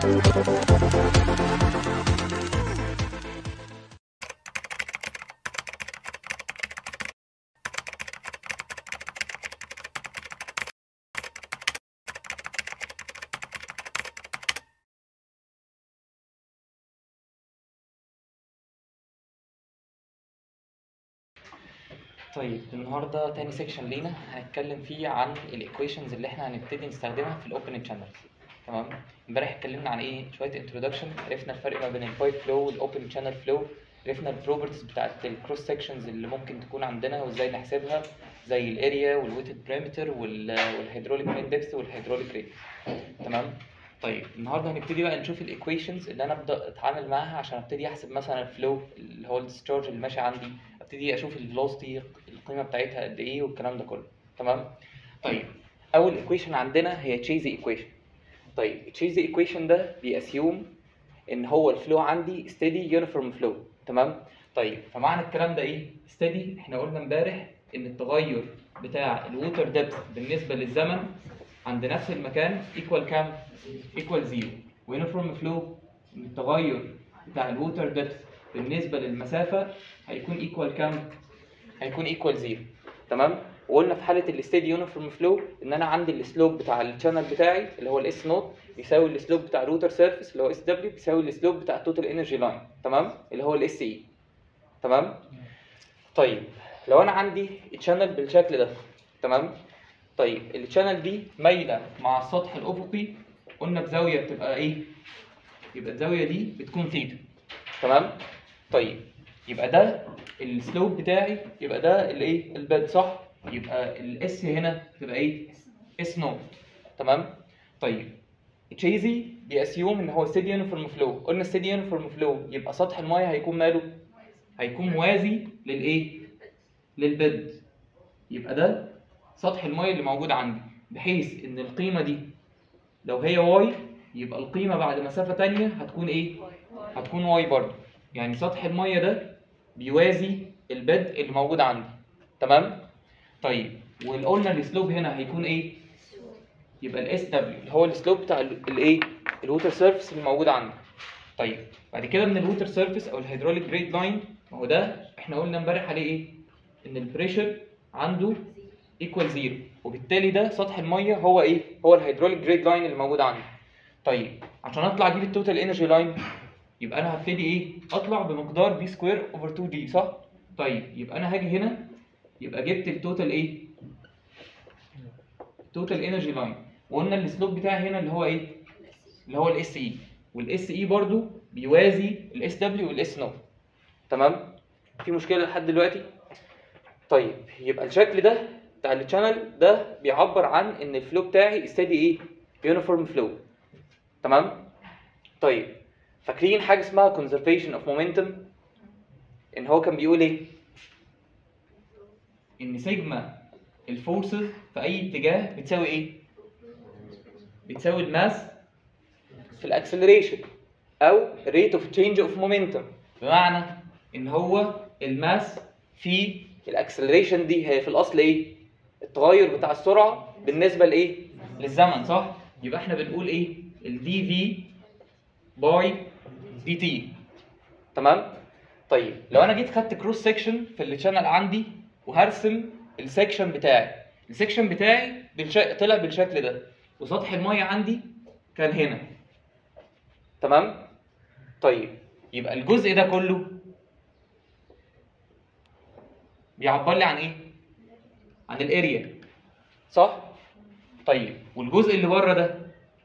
طيب النهارده تاني سيكشن لينا هنتكلم فيه عن الايكويشنز اللي احنا هنبتدي نستخدمها في الاوبن شانلز تمام امبارح اتكلمنا عن ايه شويه انترودكشن عرفنا الفرق ما بين البايب فلو والاوبن شانل فلو عرفنا البروبرتيز بتاعت الكروس سيكشنز اللي ممكن تكون عندنا وازاي نحسبها زي الاريا والويتد بريمتر والهيدروليك مين ديبث والهيدروليك ريت تمام طيب النهارده هنبتدي بقى نشوف الايكويشنز اللي انا ابدا اتعامل معاها عشان ابتدي احسب مثلا الفلو اللي هو الديسشارج اللي ماشي عندي ابتدي اشوف الفيلوسيتي القيمه بتاعتها قد ايه والكلام ده كله تمام طيب اول ايكويشن عندنا هي تشيزي ايكويشن طيب تشيزي ايكويشن ده بيأسيوم ان هو الفلو عندي ستيدي يونيفورم فلو تمام طيب فمعنى الكلام ده ايه ستيدي احنا قلنا امبارح ان التغير بتاع الووتر ديبث بالنسبه للزمن عند نفس المكان ايكوال كام ايكوال زيرو ويونيفورم فلو التغير بتاع الووتر ديبث بالنسبه للمسافه هيكون ايكوال كام هيكون ايكوال زيرو تمام وقلنا في حاله الستيدي يونيفورم فلو ان انا عندي السلوب بتاع الشانل بتاعي اللي هو الاس نوت بيساوي السلوب بتاع الروتر سيرفيس اللي هو اس دبليو بيساوي السلوب بتاع التوتال انرجي لاين تمام اللي هو الاس اي تمام طيب لو انا عندي الشانل بالشكل ده تمام طيب الشانل دي مايله مع السطح الافقي قلنا بزاويه بتبقى ايه يبقى الزاويه دي بتكون ثيتا تمام طيب يبقى ده السلوب بتاعي يبقى ده الايه الباد صح يبقى الاس هنا تبقى ايه اس نوت تمام طيب تشيزي بيأسيوم ان هو ستيدي يونيفورم فلو قلنا ستيدي يونيفورم فلو يبقى سطح المايه هيكون ماله هيكون موازي للايه للبد يبقى ده سطح المايه اللي موجود عندي بحيث ان القيمه دي لو هي واي يبقى القيمه بعد مسافه تانية هتكون ايه هتكون واي برضه يعني سطح المايه ده بيوازي البدء اللي موجود عندي تمام طيب وقلنا السلوب هنا هيكون ايه يبقى الاس دبليو اللي هو السلوب بتاع الايه الووتر سيرفيس اللي موجود عندي طيب بعد كده من الووتر سيرفيس او الهيدروليك جريد لاين ما هو ده احنا قلنا امبارح عليه ايه ان البريشر عنده ايكوال زيرو وبالتالي ده سطح الميه هو ايه هو الهيدروليك جريد لاين اللي موجود عندي طيب عشان اطلع اجيب التوتال انرجي لاين يبقى انا هبتدي ايه اطلع بمقدار بي سكوير اوفر 2 دي صح طيب يبقى انا هاجي هنا يبقى جبت التوتال ايه التوتال انرجي لاين وقلنا السلوب بتاعي هنا اللي هو ايه اللي هو الاس اي والاس اي برضو بيوازي الاس دبليو والاس نو تمام في مشكله لحد دلوقتي طيب يبقى الشكل ده بتاع الشانل ده بيعبر عن ان الفلو بتاعي استدي ايه يونيفورم فلو تمام طيب فاكرين حاجه اسمها conservation of momentum ان هو كان بيقول ايه ان سيجما الفورسز في اي اتجاه بتساوي ايه بتساوي الماس في الاكسلريشن او rate of change of momentum بمعنى ان هو الماس في الاكسلريشن دي هي في الاصل ايه التغير بتاع السرعه بالنسبه لايه للزمن صح يبقى احنا بنقول ايه الدي في باي دي تي تمام طيب لو انا جيت خدت كروس سيكشن في الشانل عندي وهرسم السيكشن بتاعي السيكشن بتاعي بالش... طلع بالشكل ده وسطح الميه عندي كان هنا تمام طيب يبقى الجزء ده كله بيعبر لي عن ايه عن الاريا صح طيب والجزء اللي بره ده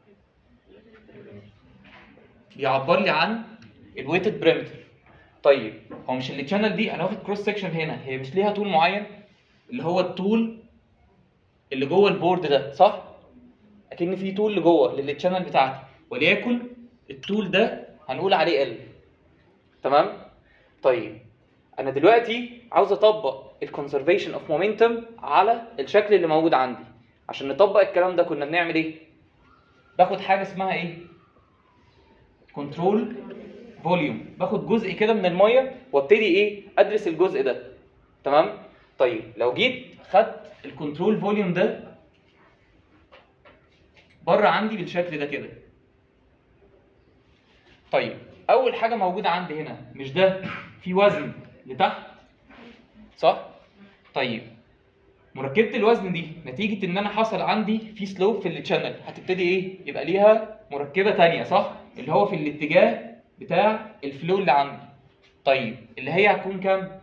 بيعبر لي عن الويتد بريمتر طيب هو مش التشانل دي انا واخد كروس سكشن هنا هي مش ليها طول معين اللي هو الطول اللي جوه البورد ده صح اكن في طول لجوه للتشانل بتاعتي وليكن الطول ده هنقول عليه ال تمام طيب انا دلوقتي عاوز اطبق الكونسرفيشن اوف مومنتم على الشكل اللي موجود عندي عشان نطبق الكلام ده كنا بنعمل ايه باخد حاجه اسمها ايه كنترول فوليوم باخد جزء كده من الميه وابتدي ايه ادرس الجزء ده تمام طيب لو جيت خدت الكنترول فوليوم ده بره عندي بالشكل ده كده طيب اول حاجه موجوده عندي هنا مش ده في وزن لتحت صح طيب مركبه الوزن دي نتيجه ان انا حصل عندي في سلوب في التشانل هتبتدي ايه يبقى ليها مركبه تانية صح اللي هو في الاتجاه بتاع الفلو اللي عندي طيب اللي هي هتكون كام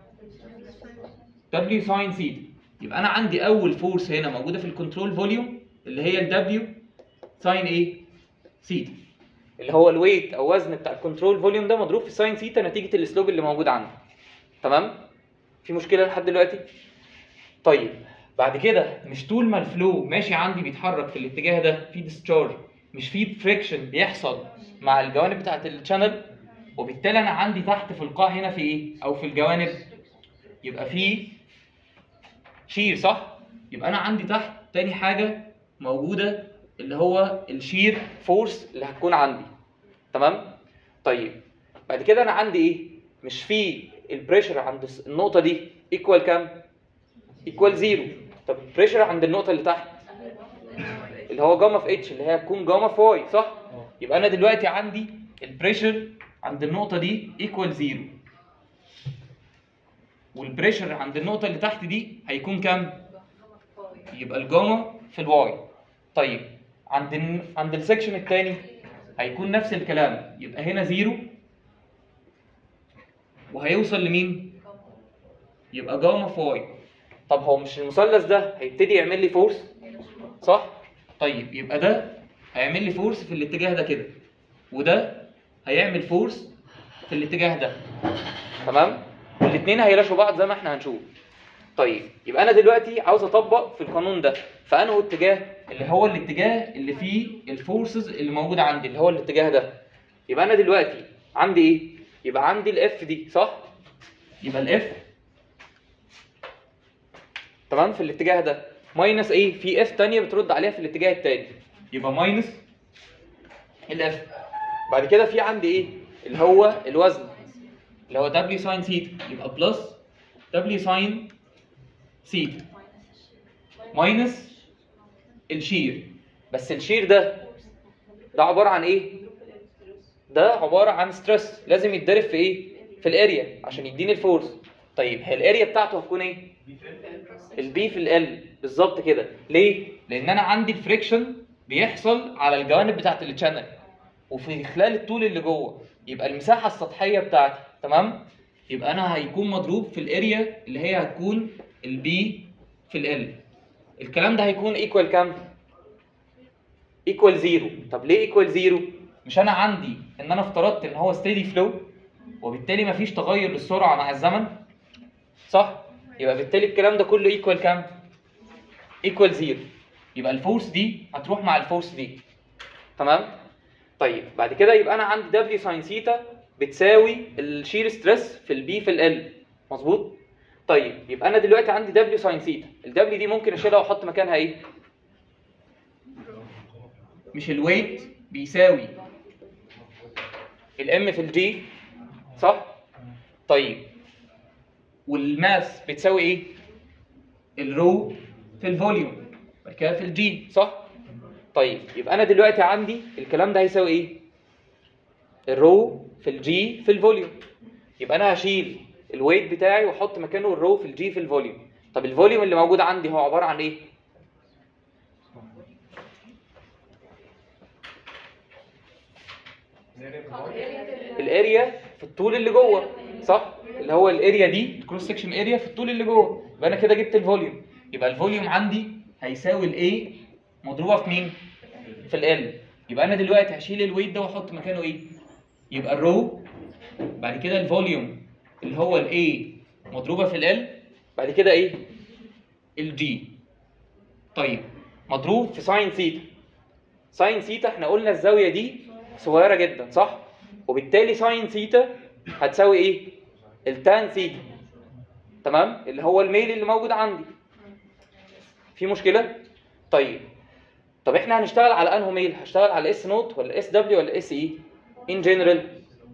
W ساين سيتا يبقى انا عندي اول فورس هنا موجوده في الكنترول فوليوم اللي هي ال W ساين ايه سيتا اللي هو الويت او وزن بتاع الكنترول فوليوم ده مضروب في ساين سيتا نتيجه السلوب اللي موجود عندي تمام في مشكله لحد دلوقتي طيب بعد كده مش طول ما الفلو ماشي عندي بيتحرك في الاتجاه ده في ديسشارج مش في فريكشن بيحصل مع الجوانب بتاعت الشانل وبالتالي انا عندي تحت في القاع هنا في ايه او في الجوانب يبقى في شير صح يبقى انا عندي تحت تاني حاجه موجوده اللي هو الشير فورس اللي هتكون عندي تمام طيب بعد كده انا عندي ايه مش في البريشر عند الس- النقطه دي ايكوال كام ايكوال زيرو طب البريشر عند النقطه اللي تحت اللي هو جاما في اتش اللي هي هتكون جاما في واي صح يبقى انا دلوقتي عندي البريشر عند النقطه دي ايكوال زيرو والبريشر عند النقطه اللي تحت دي هيكون كام يبقى الجاما في الواي طيب عند ال... عند السكشن الثاني هيكون نفس الكلام يبقى هنا زيرو وهيوصل لمين يبقى جاما في واي طب هو مش المثلث ده هيبتدي يعمل لي فورس صح طيب يبقى ده هيعمل لي فورس في الاتجاه ده كده وده هيعمل فورس في الاتجاه ده تمام والاثنين هيلاشوا بعض زي ما احنا هنشوف طيب يبقى انا دلوقتي عاوز اطبق في القانون ده فانه اتجاه اللي هو الاتجاه اللي فيه الفورسز اللي موجوده عندي اللي هو الاتجاه ده يبقى انا دلوقتي عندي ايه يبقى عندي الاف دي صح يبقى الاف تمام في الاتجاه ده ماينس ايه في اف تانية بترد عليها في الاتجاه التاني يبقى ماينس الاف بعد كده في عندي ايه اللي هو الوزن اللي هو W ساين سيتا يبقى بلس W ساين سيتا ماينس الشير بس الشير ده ده عبارة عن ايه؟ ده عبارة عن ستريس لازم يتضرب في ايه؟ في الاريا عشان يديني الفورس طيب هي الاريا بتاعته هتكون ايه؟ البي في ال بالظبط كده ليه؟ لان انا عندي الفريكشن بيحصل على الجوانب بتاعت التشانل وفي خلال الطول اللي جوه يبقى المساحه السطحيه بتاعتي تمام يبقى انا هيكون مضروب في الاريا اللي هي هتكون البي في ال الكلام ده هيكون ايكوال كام ايكوال زيرو طب ليه ايكوال زيرو مش انا عندي ان انا افترضت ان هو ستيدي فلو وبالتالي مفيش تغير للسرعه مع الزمن صح يبقى بالتالي الكلام ده كله ايكوال كام ايكوال زيرو يبقى الفورس دي هتروح مع الفورس دي تمام طيب بعد كده يبقى انا عندي دبليو ساين سيتا بتساوي الشير ستريس في البي في ال مظبوط طيب يبقى انا دلوقتي عندي دبليو ساين سيتا الدبليو دي ممكن اشيلها واحط مكانها ايه مش الويت بيساوي الام في الجي صح طيب والماس بتساوي ايه الرو في الفوليوم بعد كده في الجي صح طيب يبقى انا دلوقتي عندي الكلام ده هيساوي ايه الرو في الجي في الفوليوم يبقى انا هشيل الويت بتاعي واحط مكانه الرو في الجي في الفوليوم طب الفوليوم اللي موجود عندي هو عباره عن ايه الاريا في الطول اللي جوه صح اللي هو الاريا دي الكروس سكشن اريا في الطول اللي جوه يبقى انا كده جبت الفوليوم يبقى الفوليوم عندي هيساوي الاي مضروبه في مين في ال يبقى انا دلوقتي هشيل الويت ده واحط مكانه ايه يبقى الرو بعد كده الفوليوم اللي هو الاي مضروبه في ال بعد كده ايه الجي طيب مضروب في ساين ثيتا ساين ثيتا احنا قلنا الزاويه دي صغيره جدا صح وبالتالي ساين ثيتا هتساوي ايه التان ثيتا تمام اللي هو الميل اللي موجود عندي في مشكله طيب طب احنا هنشتغل على انه ميل هشتغل على اس نوت ولا اس دبليو ولا اس اي ان جنرال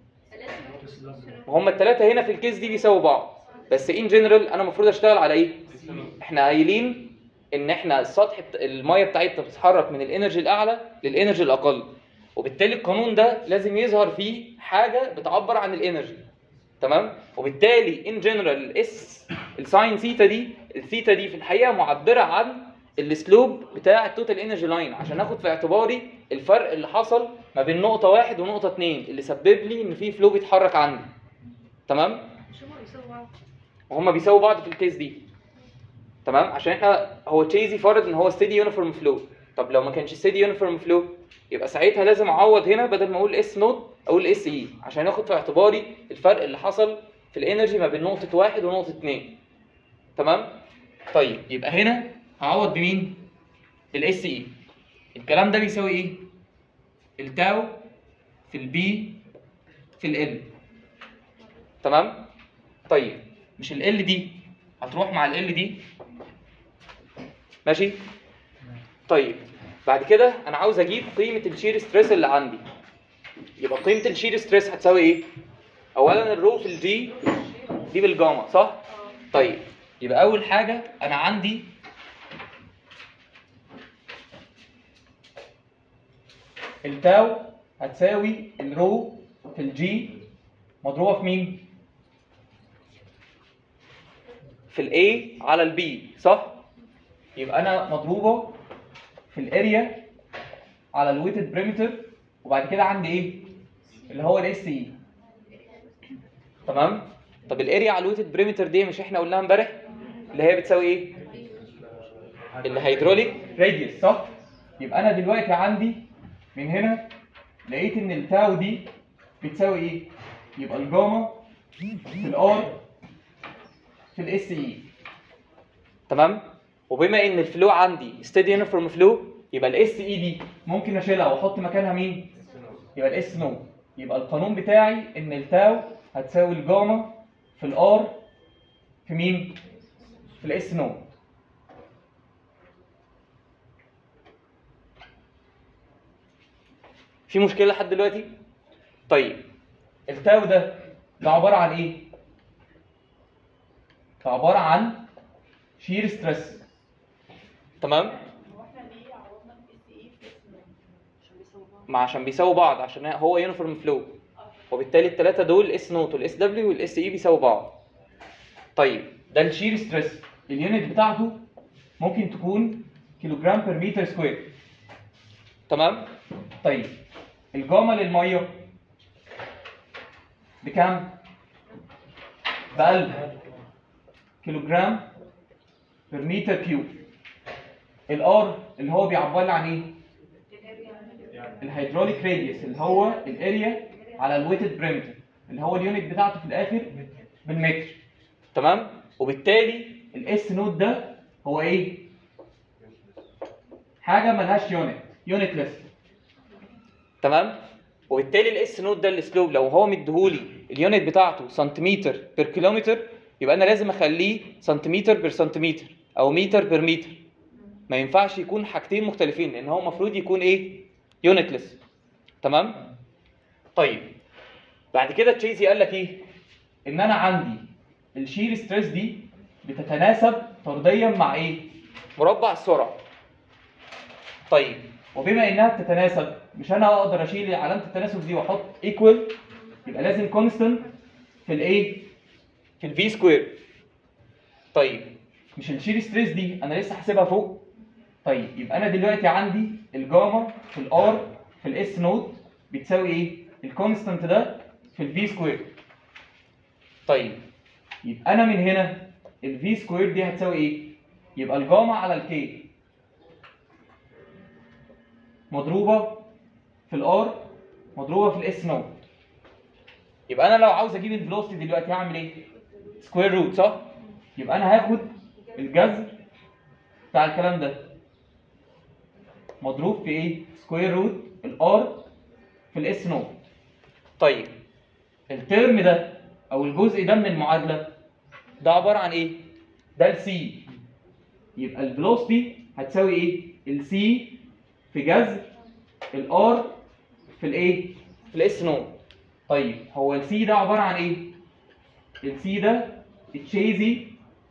هما الثلاثه هنا في الكيس دي بيساووا بعض بس ان جنرال انا المفروض اشتغل على ايه احنا قايلين ان احنا السطح بت... الميه بتاعتنا بتتحرك من الانرجي الاعلى للانرجي الاقل وبالتالي القانون ده لازم يظهر فيه حاجه بتعبر عن الانرجي تمام وبالتالي ان جنرال الاس الساين ثيتا دي الثيتا دي في الحقيقه معبره عن السلوب بتاع التوتال انرجي لاين عشان اخد في اعتباري الفرق اللي حصل ما بين نقطه واحد ونقطه اتنين اللي سبب لي ان في فلو بيتحرك عندي تمام مش هما بيساووا بعض وهما بيساووا بعض في الكيس دي تمام عشان احنا هو تشيزي فرض ان هو ستيدي يونيفورم فلو طب لو ما كانش ستيدي يونيفورم فلو يبقى ساعتها لازم اعوض هنا بدل ما اقول اس نوت اقول اس اي عشان اخد في اعتباري الفرق اللي حصل في الانرجي ما بين نقطه واحد ونقطه اتنين تمام طيب يبقى هنا هعوض بمين الاس اي الكلام ده بيساوي ايه التاو في البي في ال تمام طيب مش ال دي هتروح مع ال دي ماشي طيب بعد كده انا عاوز اجيب قيمه الشير ستريس اللي عندي يبقى قيمه الشير ستريس هتساوي ايه اولا الرو في الجي دي بالجاما صح طيب يبقى اول حاجه انا عندي التاو هتساوي الرو في الجي مضروبه في مين في الاي على البي صح يبقى انا مضروبه في الاريا على الويتد بريمتر وبعد كده عندي ايه اللي هو الاس اي تمام طب الاريا على الويتد بريمتر دي مش احنا قلناها امبارح اللي هي بتساوي ايه الهيدروليك راديوس صح يبقى انا دلوقتي عندي من هنا لقيت ان التاو دي بتساوي ايه يبقى الجاما في الار في الاس اي تمام وبما ان الفلو عندي ستيدي يونيفورم فلو يبقى الاس اي دي ممكن اشيلها واحط مكانها مين يبقى الاس نو يبقى القانون بتاعي ان التاو هتساوي الجاما في الار في مين في الاس نو في مشكله لحد دلوقتي طيب التاو ده ده عباره عن ايه ده عباره عن شير ستريس تمام هو احنا ليه عوضنا في اس اي في اس نو عشان بيساووا بعض ما عشان بيساووا بعض عشان هو يونيفورم فلو وبالتالي الثلاثه دول اس نوت والاس دبليو والاس اي بيساووا بعض طيب ده الشير ستريس اليونت بتاعته ممكن تكون كيلوجرام بير متر سكوير تمام طيب الجاما للميه بكام ب 1000 كيلوجرام بير متر كيوب الار اللي هو بيعبر لي عن ايه الهيدروليك راديوس اللي هو الاريا على الويتد بريمتر اللي هو اليونت بتاعته في الاخر بالمتر تمام وبالتالي الاس نوت ده هو ايه حاجه ملهاش يونت يونت تمام وبالتالي الاس نوت ده الاسلوب لو هو مديهولي اليونت بتاعته سنتيمتر بير كيلومتر يبقى انا لازم اخليه سنتيمتر بير سنتيمتر او متر بير متر ما ينفعش يكون حاجتين مختلفين لان هو المفروض يكون ايه يونتلس تمام طيب بعد كده تشيزي قال لك ايه ان انا عندي الشير ستريس دي بتتناسب طرديا مع ايه مربع السرعه طيب وبما انها بتتناسب مش انا اقدر اشيل علامه التناسب دي واحط ايكوال يبقى لازم كونستنت في الايه في الفي سكوير طيب مش الشير ستريس دي انا لسه حاسبها فوق طيب يبقى انا دلوقتي عندي الجاما في الار في الاس نوت بتساوي ايه الكونستنت ده في الفي سكوير طيب يبقى انا من هنا الفي سكوير دي هتساوي ايه يبقى الجاما على الكي مضروبه في الار مضروبه في الاس نوت يبقى انا لو عاوز اجيب الفلوسيتي دلوقتي هعمل ايه سكوير روت صح يبقى انا هاخد الجذر بتاع الكلام ده مضروب في ايه سكوير روت الار في الاس نوت طيب الترم ده او الجزء ده من المعادله ده عباره عن ايه ده السي يبقى الفلوسيتي هتساوي ايه السي في جذر الار في الايه في الاس نوت طيب هو السي ده عباره عن ايه السي ده تشيزي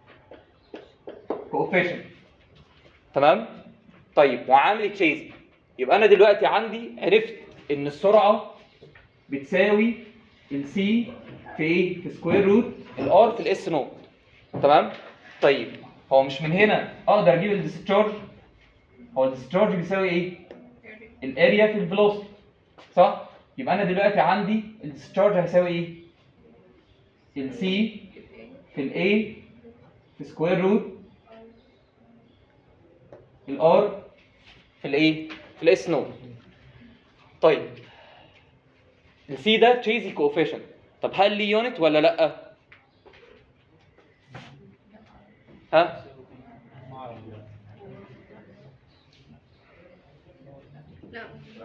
كوفيشنت تمام طيب وعامل تشيزي يبقى انا دلوقتي عندي عرفت ان السرعه بتساوي السي في ايه في سكوير روت الار في الاس نوت تمام طيب هو مش من هنا اقدر اجيب الديسشارج هو الديسشارج بيساوي ايه الاريا في الفيلوسيتي صح يبقى انا دلوقتي عندي الديسشارج هيساوي ايه السي في الاي في سكوير روت الار في الايه في الاس نوت طيب السي ده تشيزي كوفيشنت طب هل ليه يونت ولا لا ها لا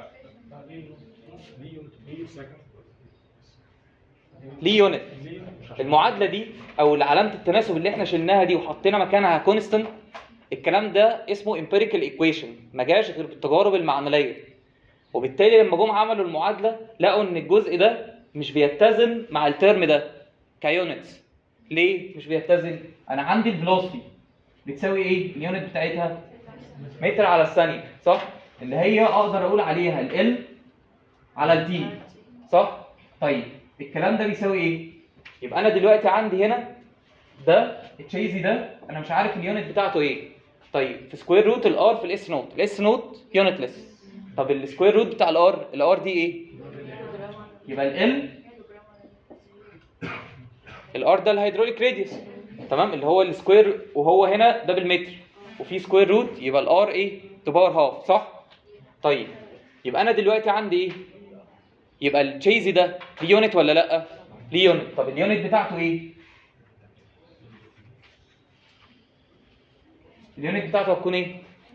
ليه يونت المعادله دي او علامه التناسب اللي احنا شلناها دي وحطينا مكانها كونستنت الكلام ده اسمه امبيريكال ايكويشن ما جاش غير بالتجارب المعمليه وبالتالي لما جم عملوا المعادله لقوا ان الجزء ده مش بيتزن مع الترم ده كيونتس ليه مش بيتزن انا عندي الفيلوسيتي بتساوي ايه اليونت بتاعتها متر على الثانيه صح اللي هي اقدر اقول عليها ال على التي صح طيب الكلام ده بيساوي ايه يبقى انا دلوقتي عندي هنا ده التشيزي ده انا مش عارف اليونت بتاعته ايه طيب في سكوير روت الار في الاس نوت الاس نوت يونتلس طب السكوير روت بتاع الار الار دي ايه يبقى ال الار ده الهيدروليك راديوس تمام اللي هو السكوير وهو هنا ده بالمتر وفي سكوير روت يبقى الار ايه تو باور هاف صح طيب يبقى انا دلوقتي عندي ايه يبقى التشيزي ده ليه يونت ولا لا ليه يونت طب اليونت بتاعته ايه اليونت بتاعته هتكون ايه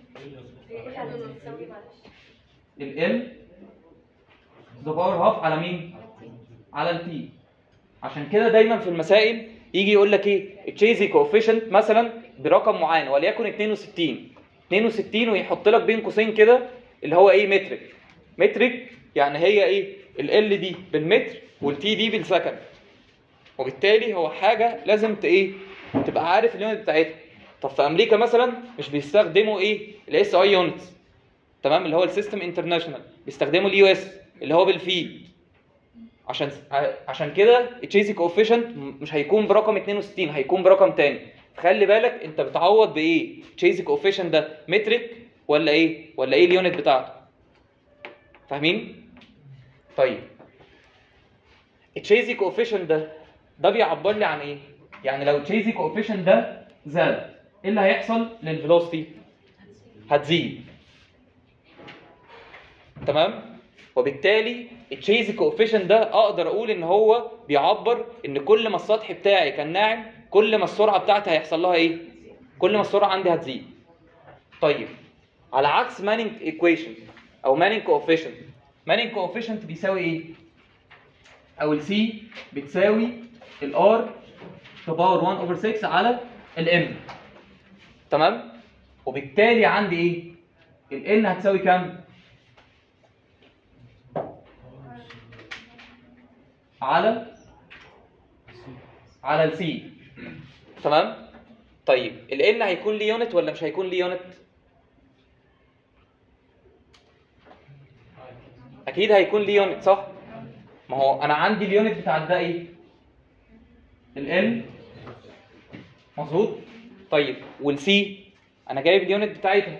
ال ال ذا باور هاف على مين على التي عشان كده دايما في المسائل يجي يقول لك ايه التشيزي كوفيشنت مثلا برقم معين وليكن 62 62 ويحط لك بين قوسين كده اللي هو ايه مترك مترك يعني هي ايه ال ال دي بالمتر والتي دي بالسكند وبالتالي هو حاجه لازم ت ايه تبقى عارف اليونت بتاعتها طب في امريكا مثلا مش بيستخدموا ايه الاس اي يونتس تمام اللي هو السيستم انترناشونال بيستخدموا اليو اس اللي هو بالفيد عشان عشان كده التشيزي كوفيشنت مش هيكون برقم 62 هيكون برقم تاني خلي بالك انت بتعوض بايه تشيزي كوفيشنت ده مترك ولا ايه ولا ايه اليونت بتاعته فاهمين طيب التشيزي كوفيشنت ده ده بيعبر لي عن ايه يعني لو التشيزي كوفيشنت ده زاد ايه اللي هيحصل للفيلوسيتي هتزيد تمام وبالتالي التشيزي كوفيشنت ده اقدر اقول ان هو بيعبر ان كل ما السطح بتاعي كان ناعم كل ما السرعه بتاعتي هيحصل لها ايه كل ما السرعه عندي هتزيد طيب على عكس مانينج ايكويشن او مانينج كوفيشنت مانينج كوفيشنت بيساوي ايه او السي بتساوي الار تو باور 1 اوفر 6 على الام تمام وبالتالي عندي ايه الان هتساوي كام على على السي تمام طيب ال هيكون ليه يونت ولا مش هيكون ليه يونت اكيد هيكون ليه يونت صح ما هو انا عندي اليونت بتاع ده ايه ال مظبوط طيب والسي انا جايب اليونت بتاعتها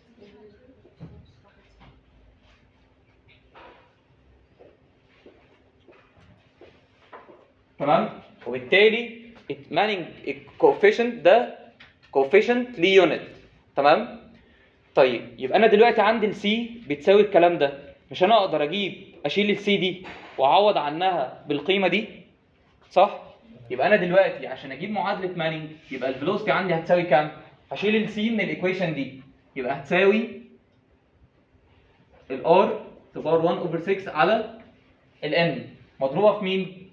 تمام وبالتالي مانينج الكوفيشنت ده كوفيشنت ليه يونت تمام طيب يبقى انا دلوقتي عندي السي بتساوي الكلام ده مش انا اقدر اجيب اشيل السي دي واعوض عنها بالقيمه دي صح يبقى انا دلوقتي عشان اجيب معادله مانينج يبقى الفيلوسيتي عندي هتساوي كام هشيل السي من الايكويشن دي يبقى هتساوي الار تو باور 1 اوفر 6 على الان مضروبه في مين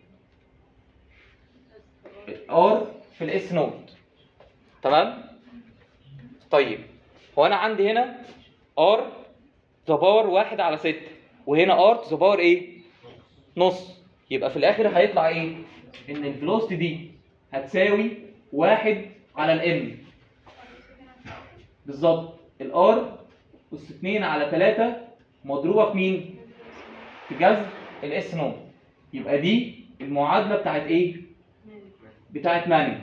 ار في الاس نوت تمام طيب هو انا عندي هنا ار ذا باور واحد على ستة وهنا ار ذا باور ايه نص يبقى في الاخر هيطلع ايه ان الفيلوسيتي دي هتساوي واحد على الام بالظبط الار اس 2 على 3 مضروبه في مين في جذر الاس نو يبقى دي المعادله بتاعت ايه بتاعت ماني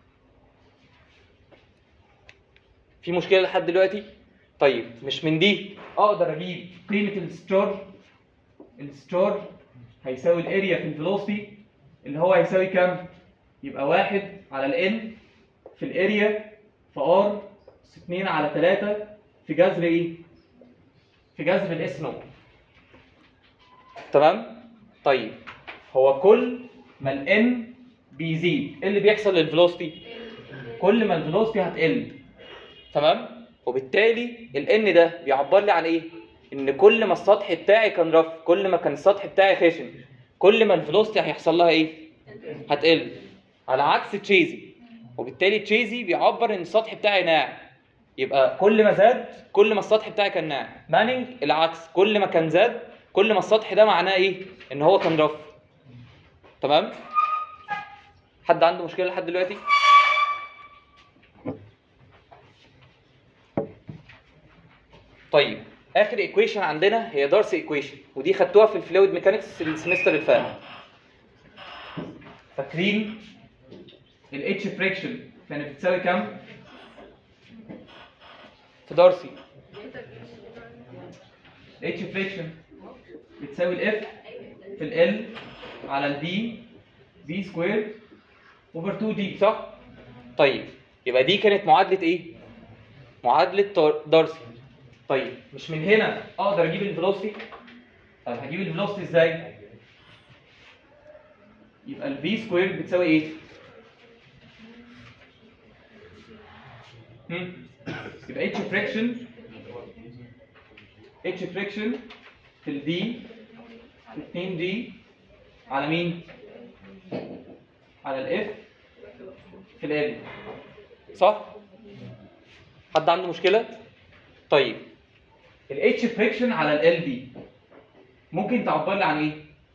في مشكله لحد دلوقتي طيب مش من دي اقدر اجيب قيمه الستارج الستارج هيساوي الاريا في الفيلوسيتي اللي هو هيساوي كام يبقى واحد على الان في الاريا في ار 2 على 3 في جذر ايه في جذر الاس نو تمام طيب هو كل ما الان بيزيد ايه اللي بيحصل للفيلوسيتي كل ما الفيلوسيتي هتقل تمام وبالتالي الان ده بيعبر لي عن ايه ان كل ما السطح بتاعي كان رف كل ما كان السطح بتاعي خشن كل ما الفيلوسيتي هيحصل لها ايه هتقل على عكس تشيزي وبالتالي تشيزي بيعبر ان السطح بتاعي ناعم يبقى كل ما زاد كل ما السطح بتاعي كان ناعم مانينج العكس كل ما كان زاد كل ما السطح ده معناه ايه ان هو كان رف تمام حد عنده مشكله لحد دلوقتي طيب اخر ايكويشن عندنا هي دارسي ايكويشن ودي خدتوها في الفلويد ميكانكس السمستر اللي فات فاكرين الاتش فريكشن كانت بتساوي كام في دارسي الاتش فريكشن بتساوي الاف في ال على الدي دي سكوير اوفر 2 دي صح طيب يبقى دي كانت معادله ايه معادله تار- دارسي طيب مش من هنا اقدر اجيب الفيلوسيتي طيب هجيب الفيلوسيتي ازاي يبقى الفي سكوير بتساوي ايه هم؟ يبقى اتش فريكشن اتش فريكشن في الدي 2 دي على مين على الاف في ال صح حد عنده مشكله طيب الاتش فريكشن على ال دي ممكن تعبر لي عن ايه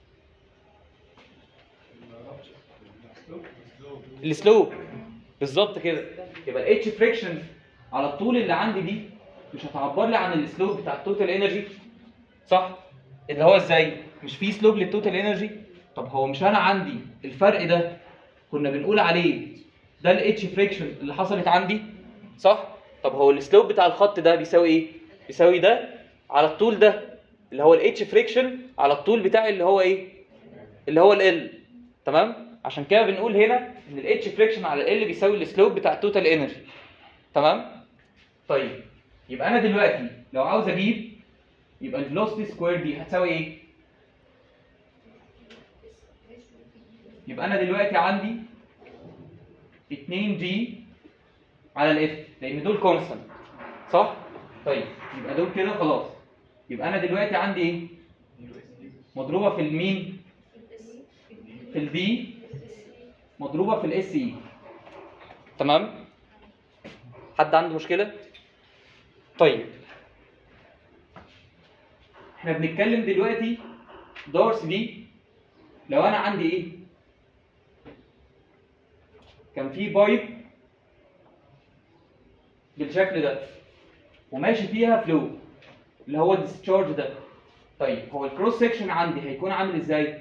السلوب بالظبط كده يبقى الاتش فريكشن على الطول اللي عندي دي مش هتعبر لي عن السلوب بتاع التوتال انرجي صح اللي هو ازاي مش في سلوب للتوتال انرجي طب هو مش انا عندي الفرق ده كنا بنقول عليه ده الاتش فريكشن اللي حصلت عندي صح طب هو السلوب بتاع الخط ده بيساوي ايه بيساوي ده على الطول ده اللي هو الاتش فريكشن على الطول بتاعي اللي هو ايه اللي هو ال تمام عشان كده بنقول هنا ان الاتش فريكشن على ال بيساوي السلوب بتاع التوتال انرجي تمام طيب يبقى انا دلوقتي لو عاوز اجيب يبقى الفيلوسيتي سكوير دي هتساوي ايه يبقى انا دلوقتي عندي 2 جي على الاف لان دول كونستانت صح طيب يبقى دول كده خلاص يبقى انا دلوقتي عندي ايه مضروبه في المين في الدي مضروبه في الاس اي تمام حد عنده مشكله طيب احنا بنتكلم دلوقتي دورس دي لو انا عندي ايه كان في بايب بالشكل ده وماشي فيها فلو اللي هو الديسشارج ده طيب هو الكروس سكشن عندي هيكون عامل ازاي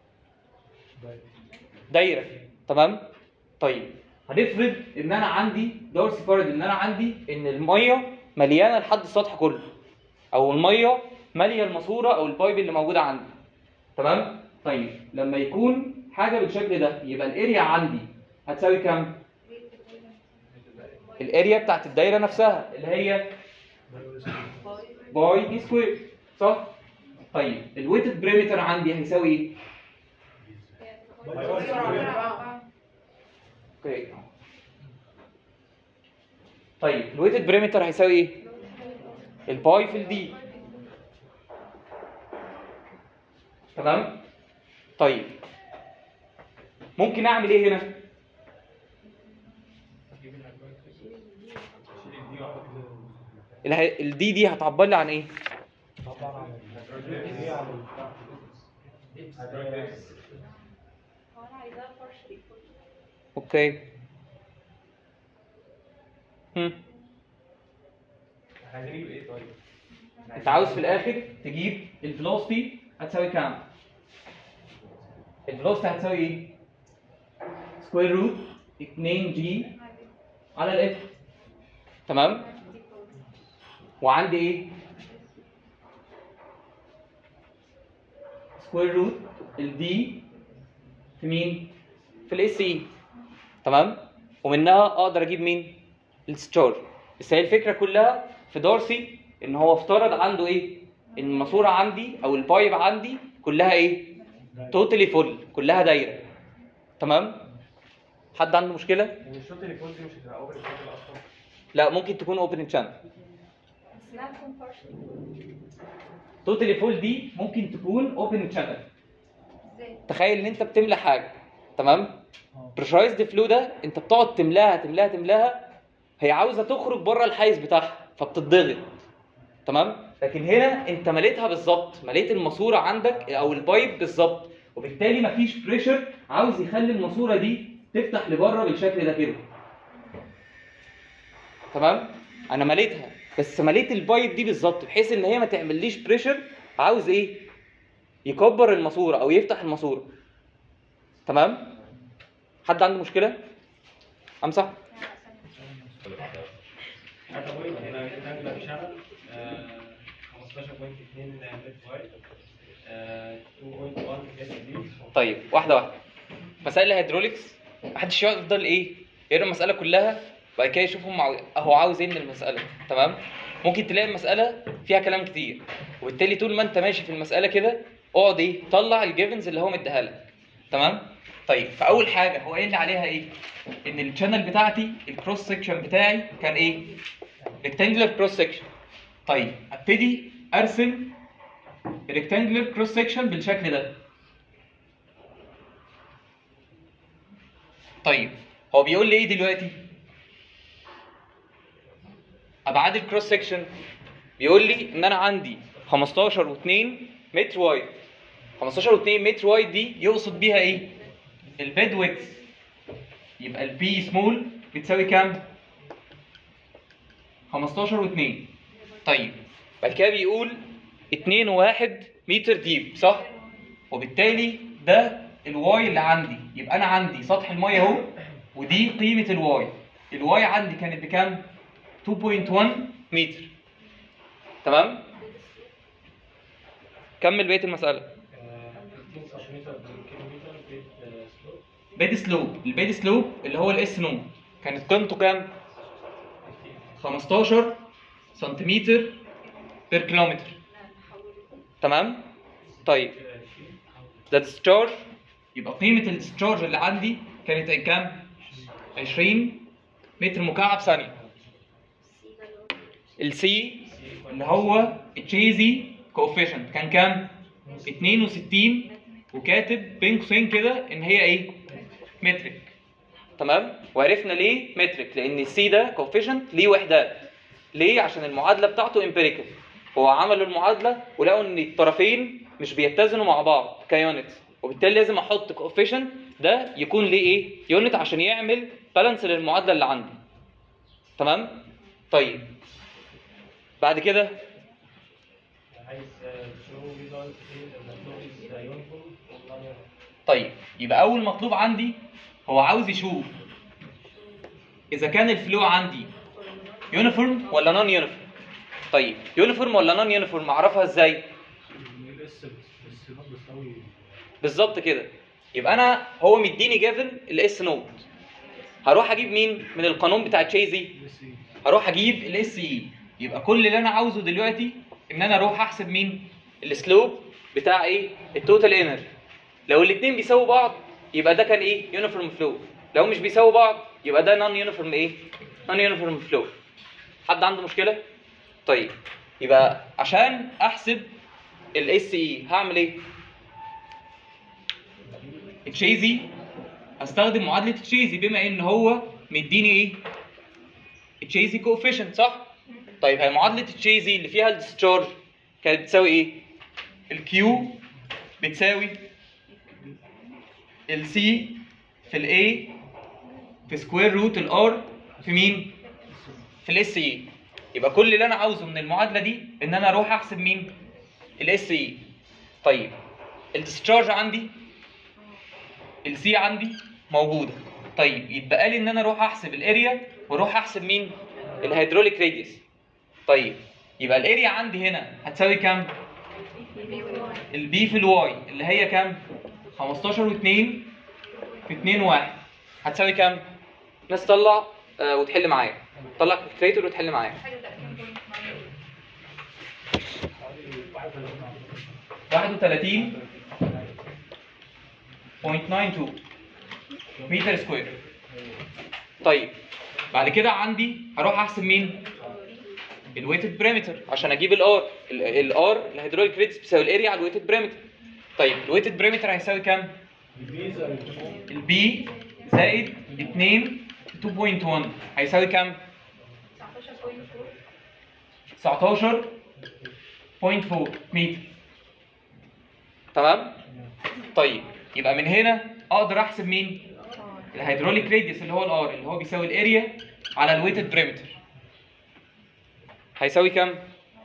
دايره تمام طيب هنفرض ان انا عندي دورس فرض ان انا عندي ان الميه مليانه لحد السطح كله او الميه ماليه الماسوره او البايب اللي موجوده عندي تمام طيب لما يكون حاجه بالشكل ده يبقى الاريا عندي هتساوي كام الاريا بتاعت الدايره نفسها اللي هي باي دي سكوير صح طيب الويتد بريمتر عندي هيساوي ايه اوكي طيب الويتد بريمتر هيساوي ايه الباي في الدي تمام طيب ممكن اعمل ايه هنا الهي- الدي دي هتعبر لي عن ايه هو انا عايزاها partially اوكي هم. عايزين نجيب ايه طيب؟ انت عاوز في الاخر تجيب الفيلوسيتي هتساوي كام؟ الفيلوسيتي هتساوي ايه؟ سكوير روت 2 جي على الاف تمام؟ وعندي ايه؟ سكوير روت الدي في مين؟ في الاس اي تمام؟ ومنها اقدر اجيب مين؟ الستار بس هي الفكره كلها في دارسي ان هو افترض عنده ايه؟ ان الماسوره عندي او البايب عندي كلها ايه؟ توتالي فول كلها دايره تمام؟ حد عنده مشكله؟ يعني الشوط اللي فوق دي مش هتبقى اوبن شكل اصلا لا ممكن تكون اوبن شانل اسمها تكون partial. توتالي فول دي ممكن تكون اوبن شانل ازاي؟ تخيل ان انت بتملى حاجه تمام بريشرايزد فلو ده انت بتقعد تملاها تملاها تملاها هي عاوزه تخرج بره الحيز بتاعها فبتتضغط تمام لكن هنا انت مليتها بالظبط مليت الماسوره عندك او البايب بالظبط وبالتالي مفيش بريشر عاوز يخلي الماسوره دي تفتح لبره بالشكل ده كده تمام انا مليتها بس مليت البايب دي بالظبط بحيث ان هي ما تعمليش بريشر عاوز ايه يكبر الماسوره او يفتح الماسوره تمام حد عنده مشكله امسح حتى بوينت هنا ريكتانجلر شانل 15.2 متر وايد 2.1 اس دي طيب واحده واحده مسائل الهيدروليكس محدش يقعد يفضل ايه يقرا المساله كلها وبعد كده يشوف هم عاو- هو عاوز ايه من المساله تمام ممكن تلاقي المساله فيها كلام كتير وبالتالي طول ما انت ماشي في المساله كده اقعد ايه طلع الجيفنز اللي هو مديها لك تمام طيب فاول حاجه هو قايل لي عليها ايه ان الشانل بتاعتي الكروس سكشن بتاعي كان ايه ريكتانجلر كروس سكشن طيب ابتدي ارسم ريكتانجلر كروس سكشن بالشكل ده طيب هو بيقول لي ايه دلوقتي ابعاد الكروس سكشن بيقول لي ان انا عندي 15 و2 متر وايد 15 و2 متر وايد دي يقصد بيها ايه البيد ويكس يبقى البي سمول بتساوي كام 15 و2 طيب بعد كده بيقول 2 و1 متر ديب صح وبالتالي ده الواي اللي عندي يبقى انا عندي سطح الميه اهو ودي قيمه الواي الواي عندي كانت بكام 2.1 متر تمام كمل بقيه المساله 15 سنتيمتر بالكيلومتر بيت سلوب بيد سلوب البيد سلوب اللي هو الاس نو كانت قيمته كام 15 سنتيمتر بير كيلومتر تمام طيب ده discharge يبقى قيمة الديسشارج اللي عندي كانت كام؟ 20 متر مكعب ثانية. السي اللي هو التشيزي كوفيشنت كان كام؟ 62 وكاتب بين قوسين كده ان هي ايه؟ مترك. تمام؟ وعرفنا ليه مترك لان السي ده كوفيشنت ليه وحدات. ليه؟ عشان المعادلة بتاعته امبيريكال. هو عملوا المعادلة ولقوا ان الطرفين مش بيتزنوا مع بعض كيونتس وبالتالي لازم احط كوفيشنت ده يكون ليه ايه؟ يونت عشان يعمل بالانس للمعادلة اللي عندي. تمام؟ طيب بعد كده عايز شو ريزولت ان الفلو از يونيفورم طيب يبقى اول مطلوب عندي هو عاوز يشوف اذا كان الفلو عندي يونيفورم ولا نون يونيفورم طيب يونيفورم ولا نون يونيفورم اعرفها ازاي الاس السينات بتساوي بالظبط كده يبقى انا هو مديني جافن الاس نوت هروح اجيب مين من القانون بتاع تشيزي اس اي هروح اجيب الاس اي يبقى كل اللي انا عاوزه دلوقتي ان انا اروح احسب مين السلوب بتاع ايه التوتال انرجي لو الاثنين بيساووا بعض يبقى ده كان ايه يونيفورم فلو لو مش بيساووا بعض يبقى ده نون يونيفورم ايه نون يونيفورم فلو حد عنده مشكله طيب يبقى عشان احسب الاس اي هعمل ايه تشيزي هستخدم معادله تشيزي بما ان هو مديني ايه تشيزي كوفيشنت صح طيب هي معادله تشيزي اللي فيها الديسشارج كانت بتساوي ايه الكيو بتساوي السي في الاي في سكوير روت الار في مين في الاس اي يبقى كل اللي انا عاوزه من المعادله دي ان انا اروح احسب مين الاس اي طيب الديسشارج عندي السي عندي موجوده طيب يتبقى لي ان انا اروح احسب الاريا واروح احسب مين الهيدروليك راديوس طيب يبقى الاريا عندي هنا هتساوي كام البي في الواي اللي هي كام 15 و2 في 2 1 هتساوي كام ناس تطلع آه وتحل معايا طلع كالكوليتر وتحل معايا حوالي 31 31.92 متر سكوير طيب بعد كده عندي هروح احسب مين الويتد بريمتر عشان اجيب الار الار الهيدروليك ريتس بيساوي الاريا على الويتد بريمتر طيب الويتد بريمتر هيساوي كام البيزا البي زائد 2 2.1 هيساوي كام 19.4 متر تمام طيب يبقى من هنا اقدر احسب مين الهيدروليك راديوس اللي هو الار اللي هو بيساوي الاريا على الويتد بريمتر هيساوي كام